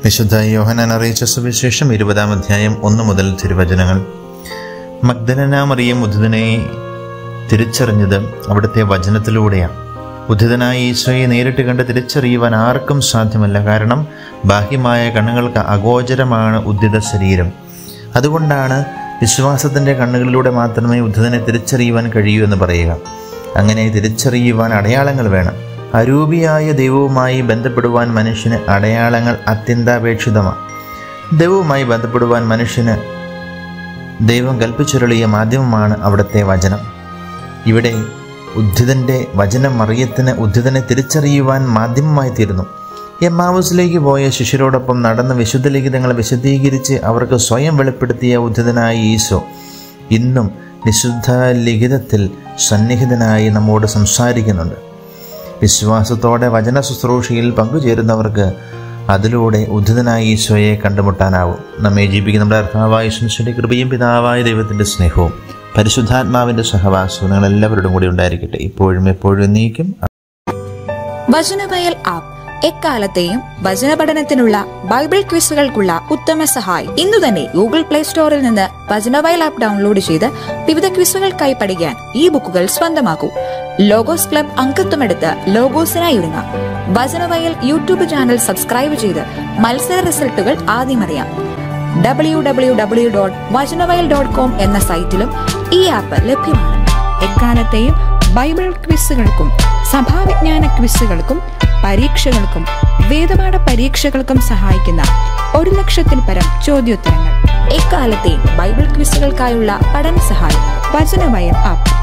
വിശുദ്ധ യോഹനാൻ അറിയിച്ച സുവിശേഷം ഇരുപതാം അധ്യായം ഒന്ന് മുതൽ തിരുവചനങ്ങൾ മഗ്ദലന മറിയം ഉദിതനെ തിരിച്ചറിഞ്ഞത് അവിടുത്തെ വചനത്തിലൂടെയാണ് ഉദിതനായ ഈശോയെ നേരിട്ട് കണ്ട് തിരിച്ചറിയുവാൻ ആർക്കും സാധ്യമല്ല കാരണം ബാഹ്യമായ കണ്ണുകൾക്ക് അഗോചരമാണ് ഉദ്ധിത ശരീരം അതുകൊണ്ടാണ് വിശ്വാസത്തിൻ്റെ കണ്ണുകളിലൂടെ മാത്രമേ ഉദ്ധിതനെ തിരിച്ചറിയുവാൻ കഴിയൂ എന്ന് പറയുക അങ്ങനെ തിരിച്ചറിയുവാൻ അടയാളങ്ങൾ വേണം അരൂപിയായ ദൈവവുമായി ബന്ധപ്പെടുവാൻ മനുഷ്യന് അടയാളങ്ങൾ അത്യന്താപേക്ഷിതമാണ് ദൈവവുമായി ബന്ധപ്പെടുവാൻ മനുഷ്യന് ദൈവം കൽപ്പിച്ചുരുളിയ മാധ്യമമാണ് അവിടുത്തെ വചനം ഇവിടെ ഉദ്ധിതൻ്റെ വചനം മറിയത്തിന് ഉദ്ധിതനെ തിരിച്ചറിയുവാൻ മാധ്യമമായി തീരുന്നു എമ്മാവൂസിലേക്ക് പോയ ശിഷ്യരോടൊപ്പം നടന്ന വിശുദ്ധ ലിഖിതങ്ങളെ വിശദീകരിച്ച് അവർക്ക് സ്വയം വെളിപ്പെടുത്തിയ ഉദ്ധിതനായ ഈശോ ഇന്നും വിശുദ്ധ ലിഖിതത്തിൽ സന്നിഹിതനായി നമ്മോട് സംസാരിക്കുന്നുണ്ട് വിശ്വാസത്തോടെ വചന ശുശ്രൂഷയിൽ പങ്കുചേരുന്നവർക്ക് അതിലൂടെ ഉദ്ധിതനായ ഈശോയെ കണ്ടുമുട്ടാനാവും നമ്മെ ജീവിക്കുന്ന നമ്മുടെ അർത്ഥാവായ ഈശ്വരൻ്റെ കൃപയും പിതാവായ ദൈവത്തിൻ്റെ സ്നേഹവും പരിശുദ്ധാത്മാവിൻ്റെ സഹവാസവും നിങ്ങൾ എല്ലാവരോടും കൂടി ഉണ്ടായിരിക്കട്ടെ ഇപ്പോഴും എപ്പോഴും എന്നേക്കും വചനവയൽ ആപ്പ് എക്കാലത്തെയും വചന പഠനത്തിനുള്ള ബൈബിൾ ക്വിസുകൾക്കുള്ള ഉത്തമ സഹായി ഇന്നു തന്നെ ഗൂഗിൾ പ്ലേ സ്റ്റോറിൽ നിന്ന് വചനവയൽ ആപ്പ് ഡൗൺലോഡ് ചെയ്ത് വിവിധ ക്വിസുകൾക്കായി പഠിക്കാൻ ഈ ബുക്കുകൾ സ്വന്തമാക്കൂ ലോഗോസ് ക്ലബ് അംഗത്വമെടുത്ത് ലോഗോസിനായി ഒരുങ്ങാം വചനവയൽ യൂട്യൂബ് ചാനൽ സബ്സ്ക്രൈബ് ചെയ്ത് മത്സര റിസൾട്ടുകൾ ആദ്യം അറിയാം W W W dot Vachanavayal dot com എന്ന സൈറ്റിലും ഈ ആപ്പ് ലഭ്യമാണ് എക്കാലത്തെയും ബൈബിൾ ക്വിസുകൾക്കും സഭാവിജ്ഞാന ക്വിസുകൾക്കും പരീക്ഷകൾക്കും വേദപാഠ പരീക്ഷകൾക്കും സഹായിക്കുന്ന ഒരു ലക്ഷത്തിൽ പരം ചോദ്യോത്തരങ്ങൾ എക്കാലത്തെയും ബൈബിൾ ക്വിസുകൾക്കായുള്ള പഠന സഹായം വചനവയൽ ആപ്പ്